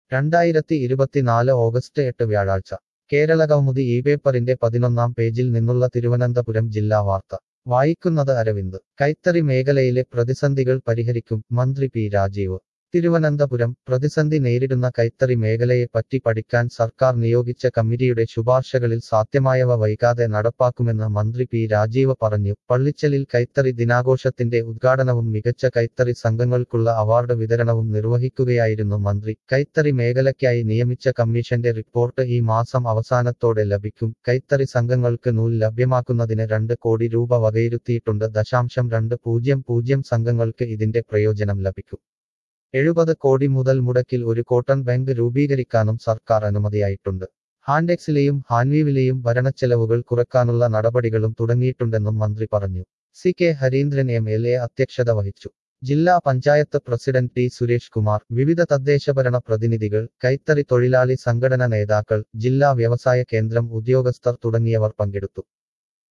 രണ്ടായിരത്തി ഇരുപത്തിനാല് ഓഗസ്റ്റ് എട്ട് വ്യാഴാഴ്ച കേരള കൗമുദി ഈ പേപ്പറിന്റെ പതിനൊന്നാം പേജിൽ നിന്നുള്ള തിരുവനന്തപുരം ജില്ലാ വാർത്ത വായിക്കുന്നത് അരവിന്ദ് കൈത്തറി മേഖലയിലെ പ്രതിസന്ധികൾ പരിഹരിക്കും മന്ത്രി പി രാജീവ് തിരുവനന്തപുരം പ്രതിസന്ധി നേരിടുന്ന കൈത്തറി മേഖലയെപ്പറ്റി പഠിക്കാൻ സർക്കാർ നിയോഗിച്ച കമ്മിറ്റിയുടെ ശുപാർശകളിൽ സാധ്യമായവ വൈകാതെ നടപ്പാക്കുമെന്ന് മന്ത്രി പി രാജീവ് പറഞ്ഞു പള്ളിച്ചലിൽ കൈത്തറി ദിനാഘോഷത്തിന്റെ ഉദ്ഘാടനവും മികച്ച കൈത്തറി സംഘങ്ങൾക്കുള്ള അവാർഡ് വിതരണവും നിർവഹിക്കുകയായിരുന്നു മന്ത്രി കൈത്തറി മേഖലയ്ക്കായി നിയമിച്ച കമ്മീഷന്റെ റിപ്പോർട്ട് ഈ മാസം അവസാനത്തോടെ ലഭിക്കും കൈത്തറി സംഘങ്ങൾക്ക് നൂൽ ലഭ്യമാക്കുന്നതിന് രണ്ട് കോടി രൂപ വകയിരുത്തിയിട്ടുണ്ട് ദശാംശം രണ്ട് പൂജ്യം പൂജ്യം സംഘങ്ങൾക്ക് ഇതിന്റെ പ്രയോജനം ലഭിക്കും എഴുപത് കോടി മുതൽ മുടക്കിൽ ഒരു കോട്ടൺ ബാങ്ക് രൂപീകരിക്കാനും സർക്കാർ അനുമതിയായിട്ടുണ്ട് ഹാൻഡെക്സിലെയും ഹാൻവീവിലെയും ഭരണച്ചെലവുകൾ കുറക്കാനുള്ള നടപടികളും തുടങ്ങിയിട്ടുണ്ടെന്നും മന്ത്രി പറഞ്ഞു C K Harindran M L A അധ്യക്ഷത വഹിച്ചു ജില്ലാ പഞ്ചായത്ത് പ്രസിഡന്റ് ടി സുരേഷ് കുമാർ വിവിധ തദ്ദേശഭരണ പ്രതിനിധികൾ കൈത്തറി തൊഴിലാളി സംഘടന നേതാക്കൾ ജില്ലാ വ്യവസായ കേന്ദ്രം ഉദ്യോഗസ്ഥർ തുടങ്ങിയവർ പങ്കെടുത്തു